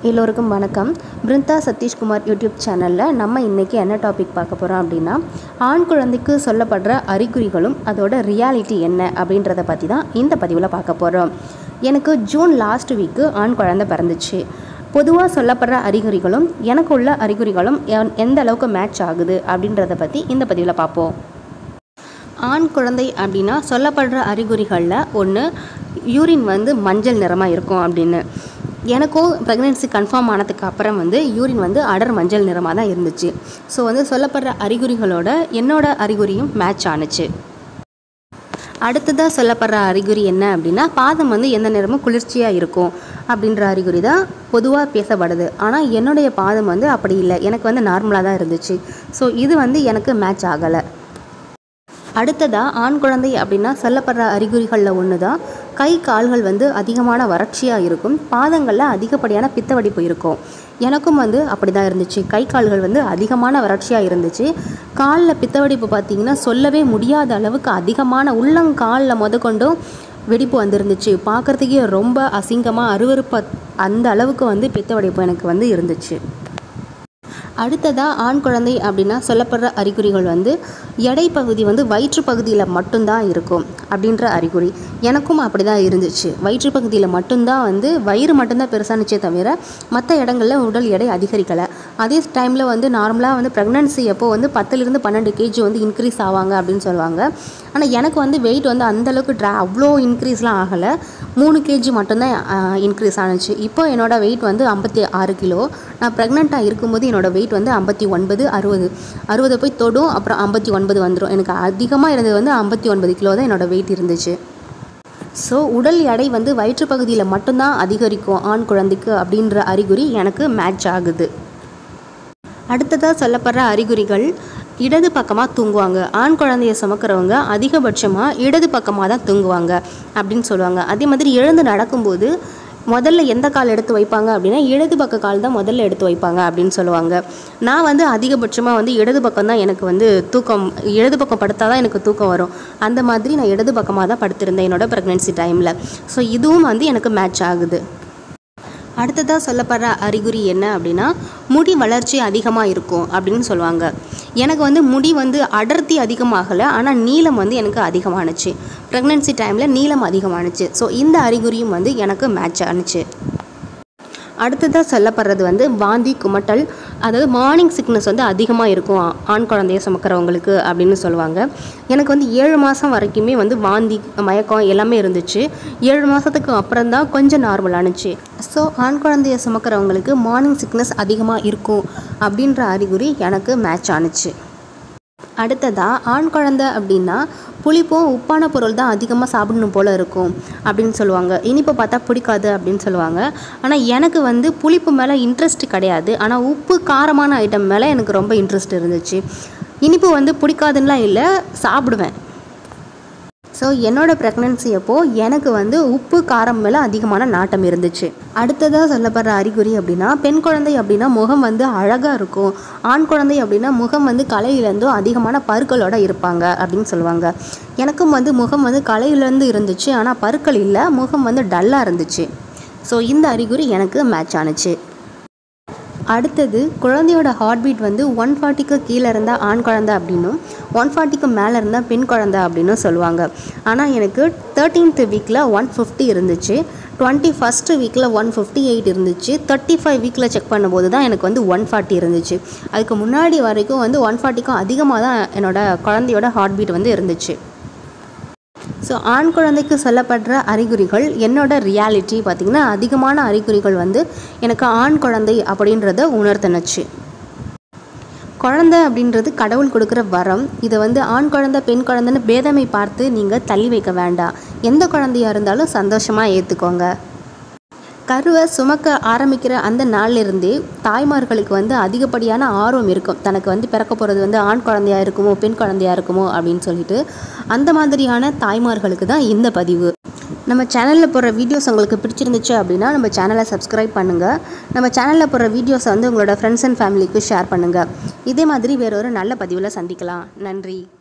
எல்லோருக்கும் வணக்கம் பிருந்தா சதீஷ்குமார் யூடியூப் சேனலில் நம்ம இன்றைக்கி என்ன டாபிக் பார்க்க போகிறோம் அப்படின்னா ஆண் குழந்தைக்கு சொல்லப்படுற அறிகுறிகளும் அதோட ரியாலிட்டி என்ன அப்படின்றத பற்றி தான் இந்த பதிவில் பார்க்க போகிறோம் எனக்கு ஜூன் லாஸ்ட் வீக்கு ஆண் குழந்தை பிறந்துச்சு பொதுவாக சொல்லப்படுற அறிகுறிகளும் எனக்கு உள்ள அறிகுறிகளும் எ- எந்த அளவுக்கு மேட்ச் ஆகுது அப்படின்றத பற்றி இந்த பதிவில் பார்ப்போம் ஆண் குழந்தை அப்படின்னா சொல்லப்படுற அறிகுறிகளில் ஒன்று யூரின் வந்து மஞ்சள் நிறமாக இருக்கும் அப்படின்னு எனக்கும் ப்ரெக்னென்சி கன்ஃபார்ம் ஆனதுக்கு அப்புறம் வந்து யூரின் வந்து அடர் மஞ்சள் நிறமாக தான் இருந்துச்சு ஸோ வந்து சொல்லப்படுற அறிகுறிகளோட என்னோட அறிகுறியும் மேட்ச் ஆனுச்சு அடுத்ததாக சொல்லப்படுற அறிகுறி என்ன அப்படின்னா பாதம் வந்து எந்த நேரமும் குளிர்ச்சியாக இருக்கும் அப்படின்ற அறிகுறி தான் பொதுவாக பேசப்படுது ஆனால் என்னுடைய பாதம் வந்து அப்படி இல்லை எனக்கு வந்து நார்மலாக தான் இருந்துச்சு ஸோ இது வந்து எனக்கு மேட்ச் ஆகலை அடுத்ததாக ஆண் குழந்தை அப்படின்னா சொல்லப்படுற அறிகுறிகளில் ஒன்று தான் கை கால்கள் வந்து அதிகமான வறட்சியாக இருக்கும் பாதங்களில் அதிகப்படியான பித்த வெடிப்பு இருக்கும் எனக்கும் வந்து அப்படி தான் இருந்துச்சு கை கால்கள் வந்து அதிகமான வறட்சியாக இருந்துச்சு காலில் பித்த வெடிப்பு பார்த்தீங்கன்னா சொல்லவே முடியாத அளவுக்கு அதிகமான உள்ளங்காலில் முதற்கொண்டும் வெடிப்பு வந்துருந்துச்சு பார்க்குறதுக்கே ரொம்ப அசிங்கமாக அருவருப்ப அந்த அளவுக்கு வந்து பித்த வெடிப்பு எனக்கு வந்து இருந்துச்சு அடுத்ததாக ஆண் குழந்தை அப்படின்னா சொல்லப்படுற அறிகுறிகள் வந்து எடை பகுதி வந்து வயிற்று பகுதியில் மட்டும்தான் இருக்கும் அப்படின்ற அறிகுறி எனக்கும் அப்படி தான் இருந்துச்சு வயிற்று பகுதியில் மட்டும்தான் வந்து வயிறு மட்டும்தான் பெருசானுச்சே தவிர மற்ற இடங்களில் உடல் எடை அதிகரிக்கலை அதே டைமில் வந்து நார்மலாக வந்து ப்ரெக்னன்சி அப்போ வந்து பத்துலேருந்து பன்னெண்டு கேஜி வந்து இன்க்ரீஸ் ஆவாங்க அப்படின்னு சொல்லுவாங்க ஆனால் எனக்கு வந்து வெயிட் வந்து அந்தளவுக்கு ட்ரா அவ்வளோ இன்க்ரீஸ்லாம் ஆகலை மூணு கேஜி மட்டும்தான் இன்க்ரீஸ் ஆனுச்சு இப்போ என்னோட வெயிட் வந்து ஐம்பத்தி ஆறு கிலோ நான் ப்ரெக்னெண்ட்டாக இருக்கும்போது என்னோட வெயிட் வந்து ஐம்பத்தி ஒன்பது அறுபது அறுபதை போய் தொடும் அப்புறம் ஐம்பத்தி ஒன்பது வந்துடும் எனக்கு அதிகமாக இருந்தது வந்து ஐம்பத்தி ஒன்பது கிலோ தான் என்னோட வெயிட் இருந்துச்சு ஸோ உடல் எடை வந்து வயிற்று பகுதியில் மட்டும்தான் அதிகரிக்கும் ஆண் குழந்தைக்கு அப்படின்ற அறிகுறி எனக்கு மேட்ச் ஆகுது அடுத்ததாக சொல்லப்படுற அறிகுறிகள் இடது பக்கமாக தூங்குவாங்க ஆண் குழந்தைய சுமக்கிறவங்க அதிகபட்சமாக இடது பக்கமாக தான் தூங்குவாங்க அப்படின்னு சொல்லுவாங்க அதே மாதிரி எழுந்து நடக்கும்போது முதல்ல எந்த கால் எடுத்து வைப்பாங்க அப்படின்னா இடது பக்க கால் தான் முதல்ல எடுத்து வைப்பாங்க அப்படின்னு சொல்லுவாங்க நான் வந்து அதிகபட்சமாக வந்து இடது பக்கம் தான் எனக்கு வந்து தூக்கம் இடது பக்கம் படுத்தால் தான் எனக்கு தூக்கம் வரும் அந்த மாதிரி நான் இடது பக்கமாக தான் படுத்திருந்தேன் என்னோட ப்ரெக்னென்சி டைமில் ஸோ இதுவும் வந்து எனக்கு மேட்ச் ஆகுது அடுத்ததாக சொல்லப்படுற அறிகுறி என்ன அப்படின்னா முடி வளர்ச்சி அதிகமாக இருக்கும் அப்படின்னு சொல்லுவாங்க எனக்கு வந்து முடி வந்து அடர்த்தி அதிகமாகலை ஆனால் நீளம் வந்து எனக்கு அதிகமானுச்சு ப்ரெக்னென்சி டைமில் நீளம் அதிகமானுச்சு ஸோ இந்த அறிகுறியும் வந்து எனக்கு மேட்ச் ஆனுச்சு அடுத்ததாக சொல்லப்படுறது வந்து வாந்தி குமட்டல் அதாவது மார்னிங் சிக்னஸ் வந்து அதிகமாக இருக்கும் ஆ- ஆண் குழந்தைய சுமக்கிறவங்களுக்கு அப்படின்னு சொல்லுவாங்க எனக்கு வந்து ஏழு மாதம் வரைக்குமே வந்து வாந்தி மயக்கம் எல்லாமே இருந்துச்சு ஏழு மாதத்துக்கு அப்புறம் தான் கொஞ்சம் நார்மல் ஆனுச்சு ஸோ ஆண் குழந்தைய சுமக்கிறவங்களுக்கு மார்னிங் சிக்னஸ் அதிகமாக இருக்கும் அப்படின்ற அறிகுறி எனக்கு மேட்ச் ஆனுச்சு அடுத்ததாக ஆண் குழந்தை அப்படின்னா புளிப்பும் உப்பான பொருள் தான் அதிகமாக சாப்பிடணும் போல் இருக்கும் அப்படின்னு சொல்லுவாங்க இனிப்பை பார்த்தா பிடிக்காது அப்படின்னு சொல்லுவாங்க ஆனால் எனக்கு வந்து புளிப்பு மேலே இன்ட்ரெஸ்ட் கிடையாது ஆனால் உப்பு காரமான ஐட்டம் மேலே எனக்கு ரொம்ப இன்ட்ரெஸ்ட் இருந்துச்சு இனிப்பு வந்து பிடிக்காதுன்னெலாம் இல்லை சாப்பிடுவேன் ஸோ என்னோட ப்ரெக்னன்சி அப்போது எனக்கு வந்து உப்பு காரம் மேலே அதிகமான நாட்டம் இருந்துச்சு அடுத்ததாக சொல்லப்படுற அறிகுறி அப்படின்னா பெண் குழந்தை அப்படின்னா முகம் வந்து அழகாக இருக்கும் ஆண் குழந்தை அப்படின்னா முகம் வந்து கலையிலேருந்தும் அதிகமான பருக்களோட இருப்பாங்க அப்படின்னு சொல்லுவாங்க எனக்கும் வந்து முகம் வந்து கலையிலேருந்து இருந்துச்சு ஆனால் பருக்கள் இல்லை முகம் வந்து டல்லாக இருந்துச்சு ஸோ இந்த அறிகுறி எனக்கு மேட்ச் ஆனுச்சு அடுத்தது குழந்தையோட ஹார்ட் பீட் வந்து ஒன் ஃபார்ட்டிக்கு கீழே இருந்தால் ஆண் குழந்தை அப்படின்னும் ஒன் ஃபார்ட்டிக்கு மேலே இருந்தால் பெண் குழந்தை அப்படின்னும் சொல்லுவாங்க ஆனால் எனக்கு தேர்ட்டீன்த் வீக்கில் ஒன் ஃபிஃப்டி இருந்துச்சு டுவெண்ட்டி ஃபஸ்ட்டு வீக்கில் ஒன் ஃபிஃப்டி எயிட் இருந்துச்சு தேர்ட்டி ஃபைவ் வீக்கில் செக் பண்ணும்போது தான் எனக்கு வந்து ஒன் ஃபார்ட்டி இருந்துச்சு அதுக்கு முன்னாடி வரைக்கும் வந்து ஒன் ஃபார்ட்டிக்கும் அதிகமாக தான் என்னோட குழந்தையோட ஹார்ட் பீட் வந்து இருந்துச்சு ஸோ ஆண் குழந்தைக்கு சொல்லப்படுற அறிகுறிகள் என்னோட ரியாலிட்டி பார்த்திங்கன்னா அதிகமான அறிகுறிகள் வந்து எனக்கு ஆண் குழந்தை அப்படின்றத உணர்த்தினுச்சு குழந்தை அப்படின்றது கடவுள் கொடுக்குற வரம் இதை வந்து ஆண் குழந்தை பெண் குழந்தைன்னு பேதமை பார்த்து நீங்கள் தள்ளி வைக்க வேண்டாம் எந்த குழந்தையா இருந்தாலும் சந்தோஷமாக ஏற்றுக்கோங்க கருவை சுமக்க ஆரம்பிக்கிற அந்த நாள்லேருந்தே தாய்மார்களுக்கு வந்து அதிகப்படியான ஆர்வம் இருக்கும் தனக்கு வந்து பிறக்க போகிறது வந்து ஆண் குழந்தையா இருக்குமோ பெண் குழந்தையா இருக்குமோ அப்படின்னு சொல்லிட்டு அந்த மாதிரியான தாய்மார்களுக்கு தான் இந்த பதிவு நம்ம சேனலில் போடுற வீடியோஸ் உங்களுக்கு பிடிச்சிருந்துச்சு அப்படின்னா நம்ம சேனலை சப்ஸ்கிரைப் பண்ணுங்கள் நம்ம சேனலில் போடுற வீடியோஸை வந்து உங்களோட ஃப்ரெண்ட்ஸ் அண்ட் ஃபேமிலிக்கு ஷேர் பண்ணுங்கள் இதே மாதிரி வேற ஒரு நல்ல பதிவில் சந்திக்கலாம் நன்றி